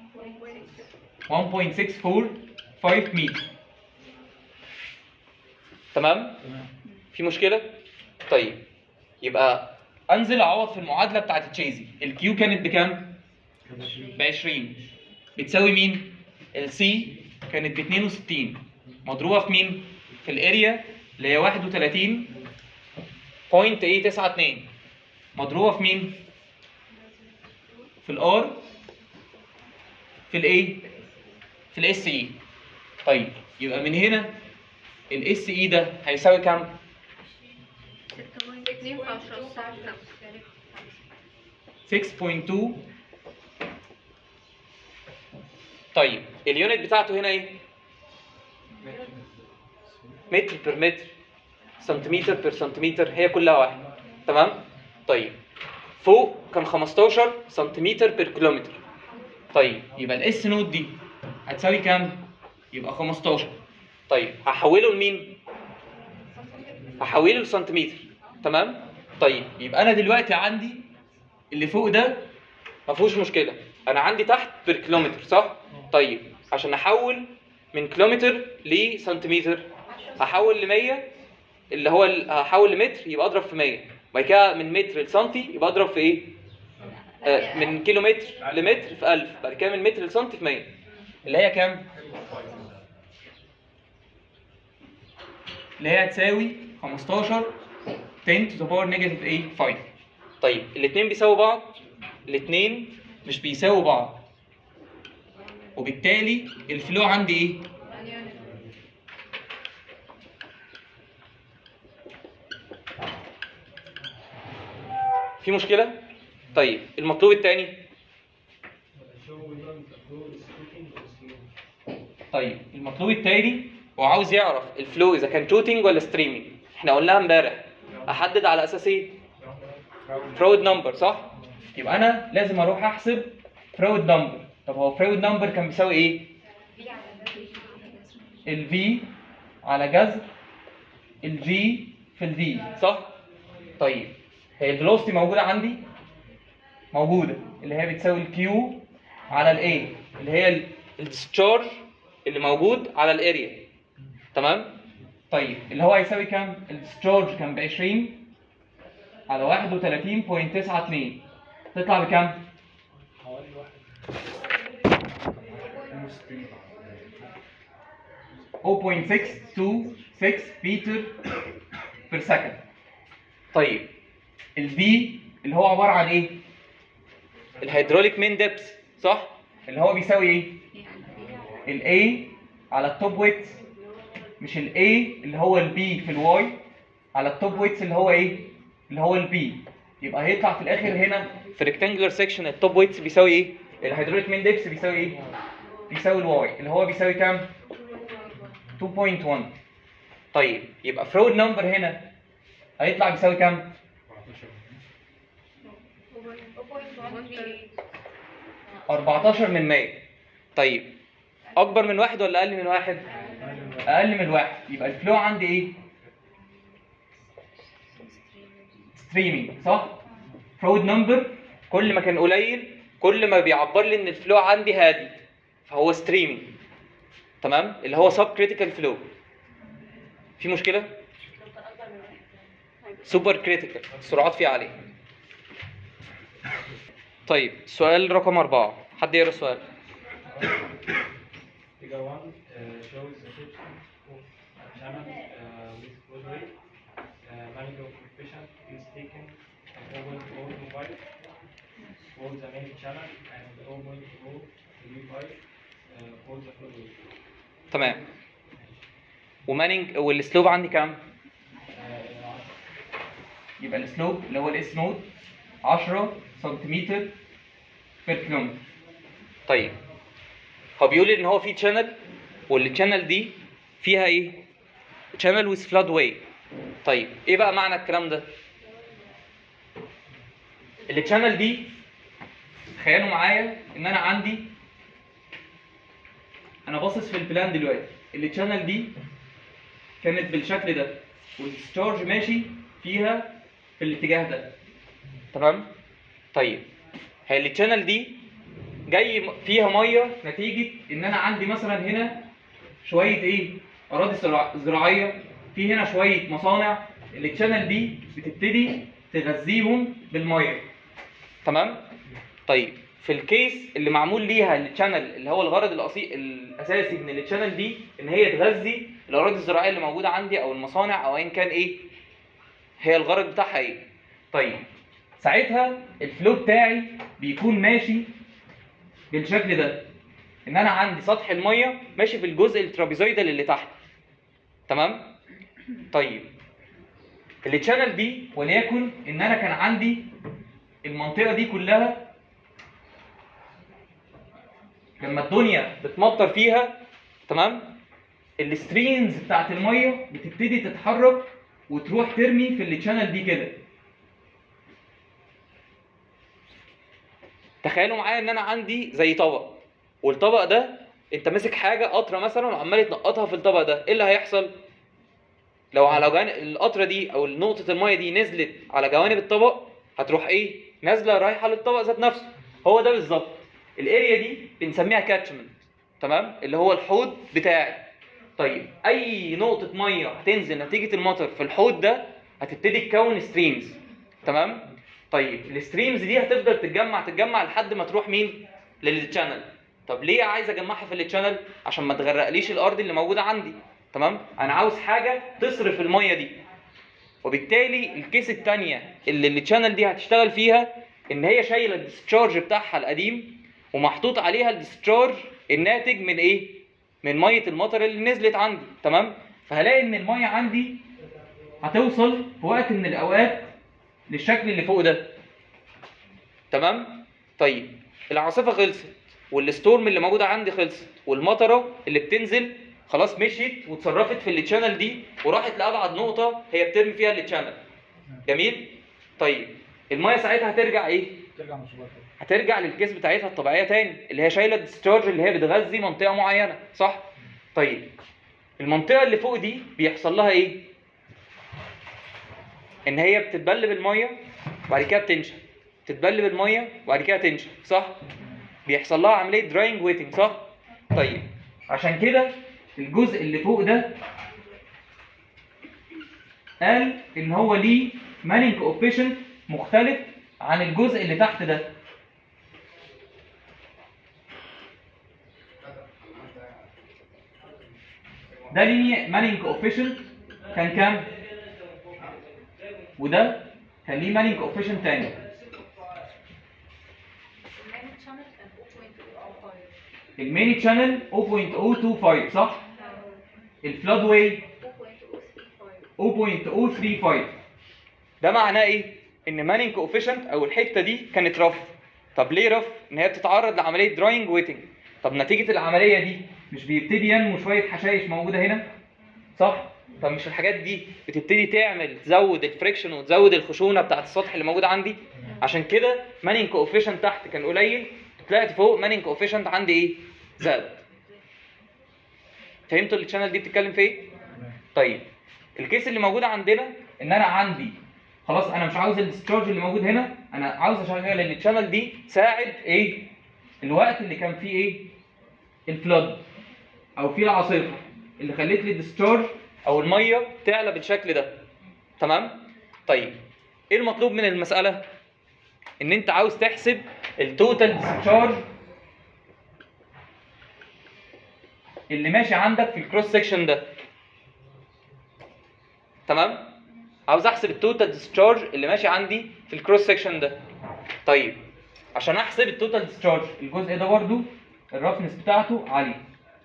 1.645 متر تمام في مشكله طيب يبقى انزل اعوض في المعادله بتاعت تشيزي الكيو كانت بكام ب 20 بتساوي مين السي كانت ب 62 مضروبه في مين في الاريا اللي هي 31.892 مضروبه في مين في الار في الايه في الاس اي طيب يبقى من هنا الاس اي ده هيساوي كام 6.2 طيب اليونت بتاعته هنا ايه متر بير متر سنتيمتر بير سنتيمتر هي كلها واحد تمام طيب فوق كان 15 سنتيمتر بير كيلومتر طيب يبقى الاس نوت دي هتساوي كام يبقى 15 طيب هحوله لمين هحوله لسنتيمتر تمام طيب يبقى انا دلوقتي عندي اللي فوق ده ما فيهوش مشكله انا عندي تحت بير كيلومتر صح طيب عشان احول من كيلومتر لسنتيمتر هحول ل 100 اللي هو ال- هحول لمتر يبقى اضرب في 100 بعد كده من متر لسنتي يبقى اضرب في ايه آه من كيلو متر لمتر في 1000 بعد كده من متر لسنتي في 100 اللي هي كام اللي هي هتساوي 15 10 to the power negative 8 5 طيب الاثنين بيساووا بعض الاثنين مش بيساووا بعض وبالتالي الفلو عندي ايه في مشكله طيب المطلوب الثاني show whether the flow is shooting or slow. طيب المطلوب التاني هو عاوز يعرف الفلو اذا كان توتنج ولا ستريمينج احنا قلناها امبارح احدد على اساس ايه فراود نمبر صح يبقى انا لازم اروح احسب فراود نمبر طب هو فراود نمبر كان بيساوي ايه الفي على جذر الجي في الدي صح طيب هي الفيلوسيتي موجوده عندي موجوده اللي هي بتساوي الكيو على الاي اللي هي الديسشارج اللي موجود على الاريا تمام طيب اللي هو هيساوي كام الديسشارج كان ب 20 على 31.92 تطلع بكام حوالي واحد 0.626 متر بير سكند طيب البي اللي هو عباره عن ايه الهيدروليك مين ديبس صح اللي هو بيساوي ايه الاي على التوب ويت مش الاي اللي هو البي في الواي على التوب ويتس اللي هو ايه اللي هو البي يبقى هيطلع في الاخر هنا في ريكتانجلر سيكشن التوب ويتس بيساوي ايه الهيدروليك مين ديبس بيساوي ايه بيساوي الواي اللي هو بيساوي كام 2.1 طيب يبقى فرود نمبر هنا هيطلع بيساوي كام 14 من 100 طيب اكبر من واحد ولا اقل من واحد اقل من واحد يبقى الفلو عندي ايه ستريمينج صح فرود نمبر كل ما كان قليل كل ما بيعبر لي ان الفلو عندي هادي فهو ستريمينج تمام اللي هو سب كريتيكال فلو في مشكله سوبر كريتيكال السرعات فيه عاليه طيب سؤال رقم أربعة حد يقرا السؤال Figure 1 uh, shows the section of a channel uh, with close rate. Uh, manifold coefficient is taken from 0.025 for the main channel and 0.035 uh, for the flow rate. تمام ومانينج والسلوب عندي كام؟ يبقى السلوب اللي هو الاس نود 10 سنتيمتر بير كيلومتر طيب هو بيقول ان هو في تشانل والتشانل دي فيها ايه؟ تشانل ويز فلاد واي طيب ايه بقى معنى الكلام ده؟ التشانل دي تخيلوا معايا ان انا عندي انا باصص في البلان دلوقتي التشانل دي كانت بالشكل ده والستارج ماشي فيها في الاتجاه ده تمام طيب هي التشانل دي جاي م- فيها ميه نتيجه ان انا عندي مثلا هنا شويه ايه اراضي زراع- زراعيه في هنا شويه مصانع التشانل دي بتبتدي تغذيهم بالميه تمام طيب في الكيس اللي معمول ليها التشانل اللي هو الغرض الأصي... الاساسي من التشانل دي ان هي تغذي الاراضي الزراعيه اللي موجوده عندي او المصانع او ايا كان ايه هي الغرض بتاعها ايه طيب ساعتها الفلو بتاعي بيكون ماشي بالشكل ده ان انا عندي سطح الميه ماشي في الجزء الترابيزويدال اللي تحت تمام طيب التشانل دي وليكن ان انا كان عندي المنطقه دي كلها لما الدنيا بتمطر فيها تمام السترينز بتاعت الميه بتبتدي تتحرك وتروح ترمي في التشانل دي كده تخيلوا معايا ان انا عندي زي طبق والطبق ده انت ماسك حاجه قطره مثلا وعمال تنقطها في الطبق ده ايه اللي هيحصل لو على جوانب القطره دي او نقطه الميه دي نزلت على جوانب الطبق هتروح ايه نازله رايحه للطبق ذات نفسه هو ده بالظبط الاريا دي بنسميها كاتشمنت تمام اللي هو الحوض بتاعي طيب اي نقطه ميه هتنزل نتيجه المطر في الحوض ده هتبتدي تكون ستريمز تمام طيب الستريمز دي هتفضل تتجمع تتجمع لحد ما تروح مين للتشانل طب ليه عايز اجمعها في التشانل عشان ما تغرقليش الارض اللي موجوده عندي تمام انا عاوز حاجه تصرف الميه دي وبالتالي الكيس الثانيه اللي التشانل دي هتشتغل فيها ان هي شايله الديسشارج بتاعها القديم ومحطوط عليها الديسشارج الناتج من ايه من ميه المطر اللي نزلت عندي تمام فهلاقي ان الميه عندي هتوصل في وقت من الاوقات للشكل اللي فوق ده تمام طيب العاصفه خلصت والستورم اللي موجوده عندي خلصت والمطره اللي بتنزل خلاص مشيت وتصرفت في التشانل دي وراحت لابعد نقطه هي بترمي فيها التشانل جميل طيب الميه ساعتها هترجع ايه ترجع مشروبات هترجع للكيس بتاعتها الطبيعيه تاني اللي هي شايله الديسشارج اللي هي بتغذي منطقه معينه صح طيب المنطقه اللي فوق دي بيحصل لها ايه ان هي بتتبل بالميه وبعد كده بتنشف تتبل بالميه وبعد كده تنشف صح بيحصل لها عمليه دراينج ويتنج صح طيب عشان كده الجزء اللي فوق ده قال ان هو ليه مانينج كوفيشنت مختلف عن الجزء اللي تحت ده ده ليه مانينج كوفيشنت كان كام وده كان ليه مانينج كوفيشنت تاني المين شانل كان 0.025 الميني تشانل 0.025 صح الفلاد واي 0.035 0.035 ده معناه ايه؟ ان مانينج كوفيشنت او الحته دي كانت رف طب ليه رف؟ ان هي بتتعرض لعمليه دراينج ويتنج طب نتيجه العمليه دي مش بيبتدي ينمو شويه حشائش موجوده هنا؟ صح؟ طب مش الحاجات دي بتبتدي تعمل تزود الفريكشن وتزود الخشونه بتاعت السطح اللي موجود عندي عشان كده مانينج كوفيشنت تحت كان قليل طلعت فوق مانينج كوفيشنت عندي ايه؟ زاد فهمتوا الشانل دي بتتكلم في ايه؟ طيب الكيس اللي موجود عندنا ان انا عندي خلاص انا مش عاوز الديسشارج اللي موجود هنا انا عاوز اشغل الشانل دي ساعد ايه الوقت اللي كان فيه ايه الفلود او في العاصفه اللي خلت لي الديسشارج او الميه تعلى بالشكل ده تمام طيب ايه المطلوب من المساله ان انت عاوز تحسب التوتال ديسشارج اللي ماشي عندك في الكروس سكشن ده تمام عاوز احسب التوتال ديسشارج اللي ماشي عندي في الكروس سكشن ده طيب عشان احسب التوتال ديسشارج الجزء ده برضو الرفنس بتاعته عاليه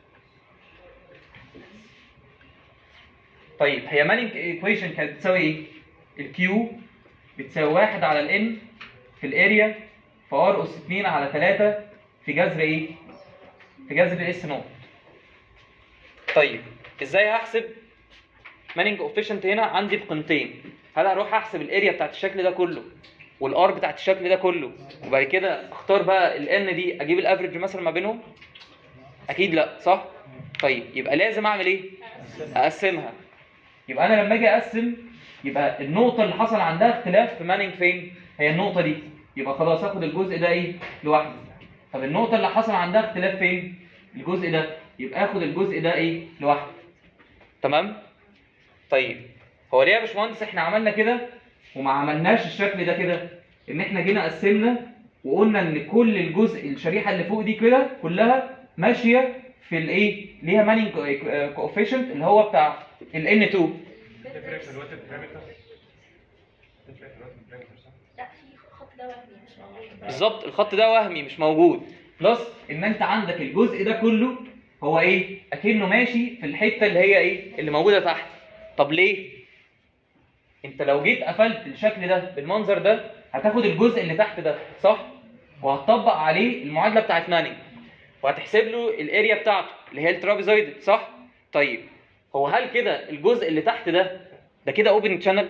طيب هي مانينج ايكويشن كانت بتساوي ايه؟ الكيو بتساوي 1 على الان في الاريا في ار اس 2 على 3 في جذر ايه؟ في جذر الاس نوت طيب ازاي هحسب مانينج اوفيشنت هنا عندي بقيمتين هل هروح احسب الاريا بتاعت الشكل ده كله والار بتاعت الشكل ده كله وبعد كده اختار بقى الان دي اجيب الافريج مثلا ما بينهم اكيد لا صح طيب يبقى لازم اعمل ايه اقسمها يبقى انا لما اجي اقسم يبقى النقطه اللي حصل عندها اختلاف في مانينج فين هي النقطه دي يبقى خلاص اخد الجزء ده ايه لوحده طب النقطه اللي حصل عندها اختلاف فين الجزء ده يبقى اخد الجزء ده ايه لوحده تمام طيب هو ليه يا باشمهندس احنا عملنا كده وما عملناش الشكل ده كده ان احنا جينا قسمنا وقلنا ان كل الجزء الشريحه اللي فوق دي كده كلها ماشيه في الايه ليها مانينج كوفيشنت اللي هو بتاع ال N2 تفرق في الوقت البارامتر تفرق في الوقت البارامتر صح؟ لا في خط ده وهمي مش موجود بالظبط الخط ده وهمي مش موجود بلس ان انت عندك الجزء ده كله هو ايه اكنه ماشي في الحته اللي هي ايه اللي موجوده تحت طب ليه انت لو جيت قفلت الشكل ده بالمنظر ده هتاخد الجزء اللي تحت ده صح وهتطبق عليه المعادله بتاعت مانينج وهتحسب له الاريا بتاعته اللي هي الترابيزويد صح طيب هو هل كده الجزء اللي تحت ده ده كده اوبن تشانل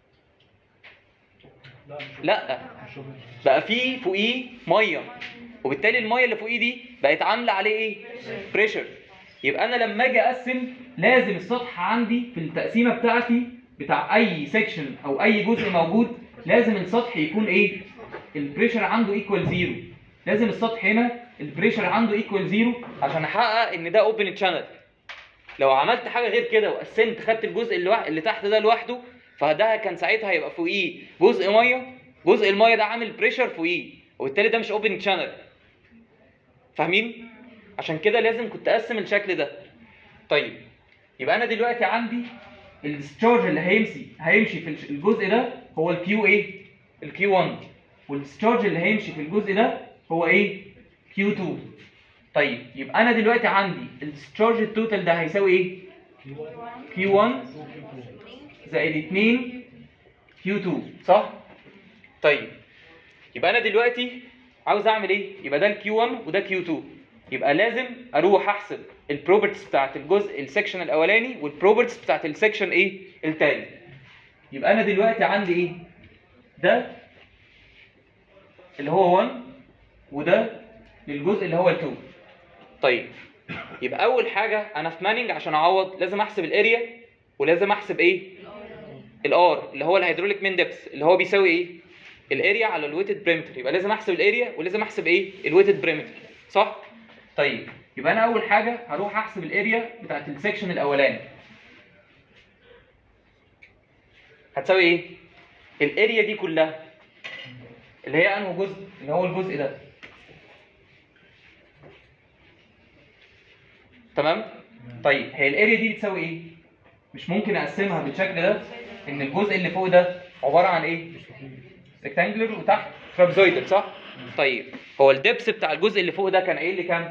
لا بقى فيه فوقيه ميه وبالتالي الميه اللي فوقيه دي بقت عامله عليه ايه بريشر يبقى انا لما اجي اقسم لازم السطح عندي في التقسيمه بتاعتي بتاع اي سيكشن او اي جزء موجود لازم السطح يكون ايه البريشر عنده ايكوال زيرو لازم السطح هنا البريشر عنده ايكوال زيرو عشان احقق ان ده اوبن تشانل لو عملت حاجه غير كده وقسمت خدت الجزء اللي, وح... اللي تحت ده لوحده فده كان ساعتها هيبقى فوقيه جزء ميه جزء الميه ده عامل بريشر فوقيه وبالتالي ده مش اوبن تشانل فاهمين عشان كده لازم كنت اقسم الشكل ده طيب يبقى انا دلوقتي عندي الديسشارج اللي هيمشي هيمشي في الجزء ده هو الكيو ايه الكيو 1 والديسشارج اللي هيمشي في الجزء ده هو ايه كيو 2 طيب يبقى انا دلوقتي عندي الديسشارج التوتال ده هيساوي ايه كيو 1 زائد 2 كيو 2 صح طيب يبقى انا دلوقتي عاوز اعمل ايه يبقى ده الكيو 1 وده كيو 2 يبقى لازم اروح احسب البروبرتيز بتاعت الجزء السكشن الاولاني والبروبرتيز بتاعت السكشن ايه التاني يبقى انا دلوقتي عندي ايه ده اللي هو 1 وده للجزء اللي هو 2 طيب يبقى اول حاجه انا في مانينج عشان اعوض لازم احسب الاريا ولازم احسب ايه الار اللي هو الهيدروليك مين ديبس اللي هو بيساوي ايه الاريا على الويتد بريمتر يبقى لازم احسب الاريا ولازم احسب ايه الويتد بريمتر صح طيب يبقى انا اول حاجه هروح احسب الاريا بتاعت السكشن الاولاني هتساوي ايه الاريا دي كلها اللي هي انه جزء اللي هو الجزء ده تمام طيب هي الاريا دي بتساوي ايه مش ممكن اقسمها بالشكل ده ان الجزء اللي فوق ده عباره عن ايه ريكتانجلر وتحت ترابزويدال صح طيب هو الدبس بتاع الجزء اللي فوق ده كان قايل لي كام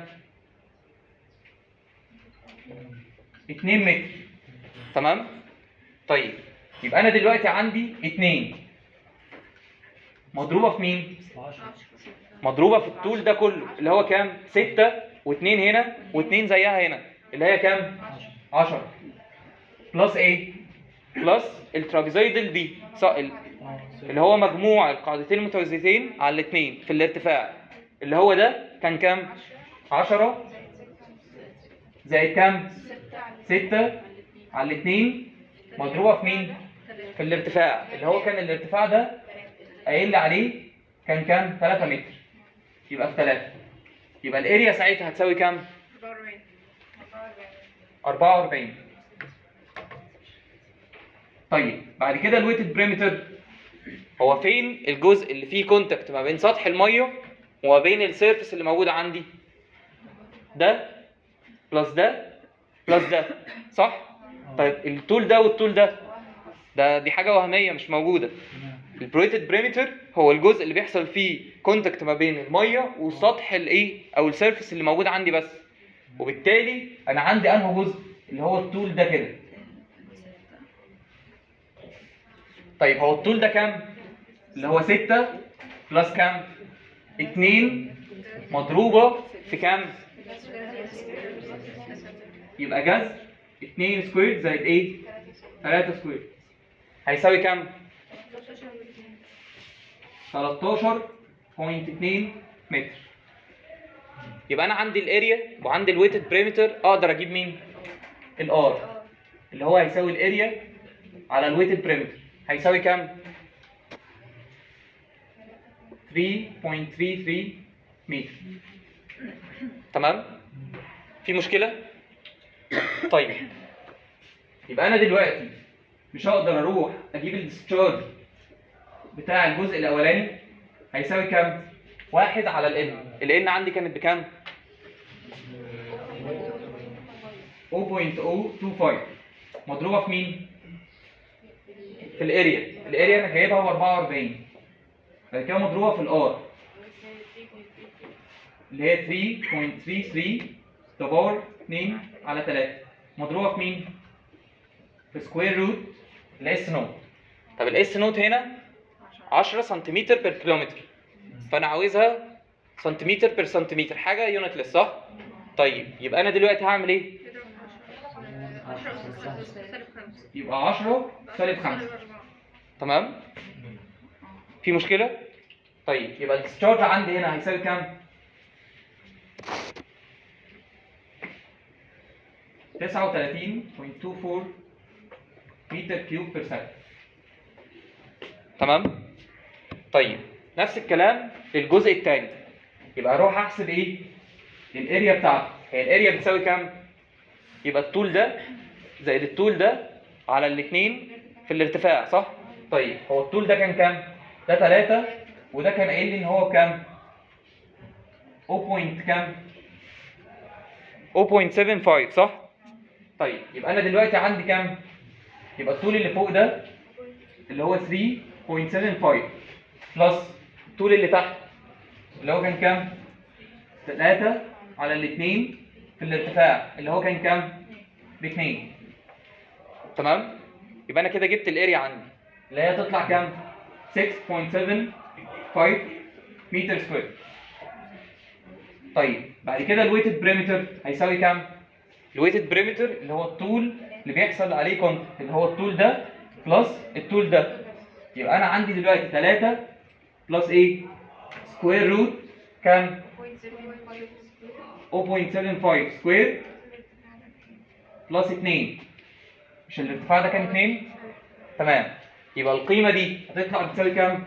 2 متر تمام طيب يبقى انا دلوقتي عندي 2 مضروبه في مين مضروبه في الطول ده كله اللي هو كام 6 و2 هنا و2 زيها هنا اللي هي كام 10 بلس ايه بلس الترابيزويدال دي صح ال- اللي هو مجموع القاعدتين المتوازيتين على الاثنين في الارتفاع اللي هو ده كان كام 10 زائد كام 6 على 2 مضروبه في مين في الارتفاع اللي هو كان الارتفاع ده قايل لي عليه كان كام 3 متر يبقى في 3 يبقى الاريا ساعتها هتساوي كام 44 طيب بعد كده الويتد بريمتر هو فين الجزء اللي فيه كونتاكت ما بين سطح الميه وما بين السيرفس اللي موجود عندي ده بلس ده بلس ده صح طيب الطول ده والطول ده ده دي حاجه وهميه مش موجوده البرويتد بريمتر هو الجزء اللي بيحصل فيه كونتاكت ما بين الميه وسطح الايه او السيرفس اللي موجود عندي بس وبالتالي انا عندي انه جزء اللي هو الطول ده كده طيب هو الطول ده كام اللي هو 6 بلس كام 2 مضروبه في كام يبقى جذر 2 سكوير زائد ايه 3 سكوير هيساوي كام 13.2 متر يبقى انا عندي الاريا وعندي الويتد بريمتر اقدر اجيب مين الار اللي هو هيساوي الاريا على الويتد بريمتر هيساوي كام 3.33 متر تمام في مشكله طيب يبقى انا دلوقتي مش هقدر اروح اجيب الديسشارج بتاع الجزء الاولاني هيساوي كام واحد على الان الان عندي كانت بكام 0.025 مضروبه في مين في الاريا الاريا انا جايبها ب 44 بعد كده مضروبه في الار اللي هي 3.33 باور 2 على 3 مضروبه في مين في سكوير روت الاس نوت طب الاس نوت هنا 10 سنتيمتر بير كيلومتر فانا عاوزها سنتيمتر بير سنتيمتر حاجه يونتلس صح طيب يبقى انا دلوقتي هعمل ايه يبقى 10 سالب 5 تمام في مشكله طيب يبقى الديسشارج عندي هنا هيساوي كام 39.24 متر كيوب بير سكند تمام طيب نفس الكلام للجزء الثاني يبقى اروح احسب ايه الاريا بتاعته هي الاريا بتساوي كام يبقى الطول ده زائد الطول ده على الاثنين في الارتفاع صح طيب هو الطول ده كان كام ده 3 وده كان قايل لي ان هو كام 0. كام 0.75 صح طيب يبقى انا دلوقتي عندي كام يبقى الطول اللي فوق ده اللي هو 3.75 بلس الطول اللي تحت اللي هو كان كام 3 على الاثنين في الارتفاع اللي هو كان كام باثنين تمام يبقى انا كده جبت الاريا عندي اللي هي تطلع كام 6.75 متر سكوير طيب بعد كده الويتد بريمتر هيساوي كام الويتد بريمتر اللي هو الطول اللي بيحصل عليه كونت اللي هو الطول ده بلس الطول ده يبقى انا عندي دلوقتي 3 بلس ايه سكوير روت كام 0.75 سكوير بلس 2 مش الارتفاع ده كان 2 تمام يبقى القيمه دي هتطلع بتساوي كام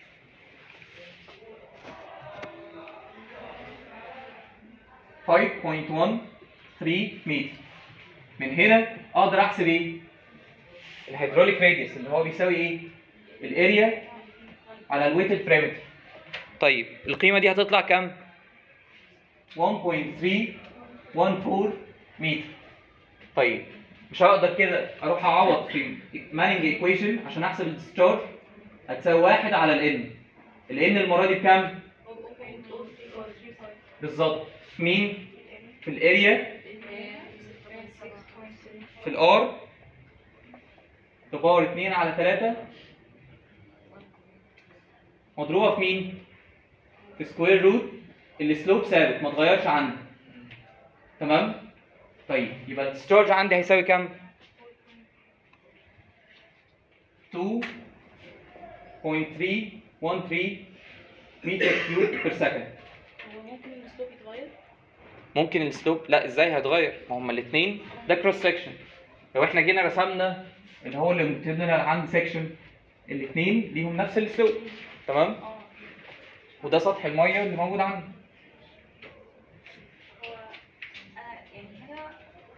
Five point one three متر من هنا اقدر احسب ايه الهيدروليك راديوس اللي هو بيساوي ايه الاريا على الويتد بريمتر طيب القيمه دي هتطلع كام 1.314 متر طيب مش هقدر كده اروح اعوض في مانينج ايكويشن عشان احسب الديسشارج هتساوي واحد على الان الان المره دي بكام بالظبط في مين في الاريا في الار باور 2 على 3 مضروبه في مين في سكوير روت السلوب ثابت ما اتغيرش عندي تمام طيب يبقى الديسشارج عندي هيساوي كام 2.313 متر كيوب بير سكند هو ممكن الاسلوب يتغير؟ ممكن السلوب لا ازاي هيتغير ما هما الاثنين ده كروس سكشن لو احنا جينا رسمنا اللي هو اللي مكتوبنا عند سكشن الاثنين ليهم نفس السلوب تمام اه وده سطح الميه اللي موجود عندي هو انا يعني هنا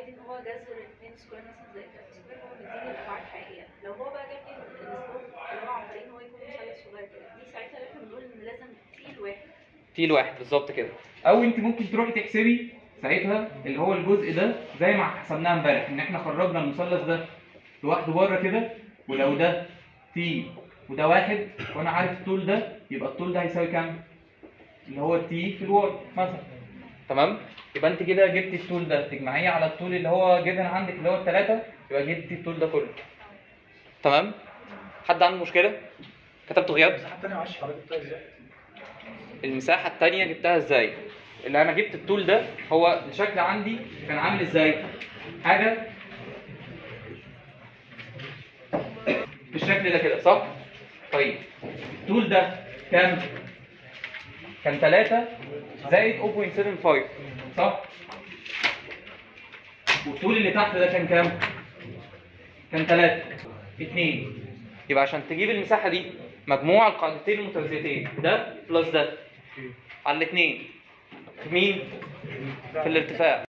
عادي ان هو جذر الاثنين سكوير مثلا زي الثلاثة سكوير هو مديني الابعاد الحقيقيه لو هو بقى جاب لي السلوب اللي هو عن طريق ان هو يكون مثلث صغير كده دي ساعتها اللي احنا بنقول ان لازم تي الواحد تي الواحد بالظبط كده او انت ممكن تروحي تحسبي ساعتها اللي هو الجزء ده زي ما حسبناها امبارح ان احنا خرجنا المثلث ده لوحده بره كده ولو ده تي وده واحد وانا عارف الطول ده يبقى الطول ده هيساوي كام؟ اللي هو التي في الواي مثلا تمام؟ يبقى انت كده جبتي الطول ده تجمعيه على الطول اللي هو جيفن عندك اللي هو الثلاثه يبقى جبتي الطول ده كله تمام حد عنده مشكله كتبته غياب حتى انا معلش حضرتك جبتها ازاي؟ المساحه الثانيه جبتها ازاي اللي انا جبت الطول ده هو الشكل عندي كان عامل ازاي؟ حاجه بالشكل ده كده صح؟ طيب الطول ده كام؟ كان 3 زائد 0.75 صح؟ والطول اللي تحت ده كان كام؟ كان 3 2 يبقى عشان تجيب المساحه دي مجموع القاعدتين المتوازيتين ده بلس ده على الاثنين في مين في الارتفاع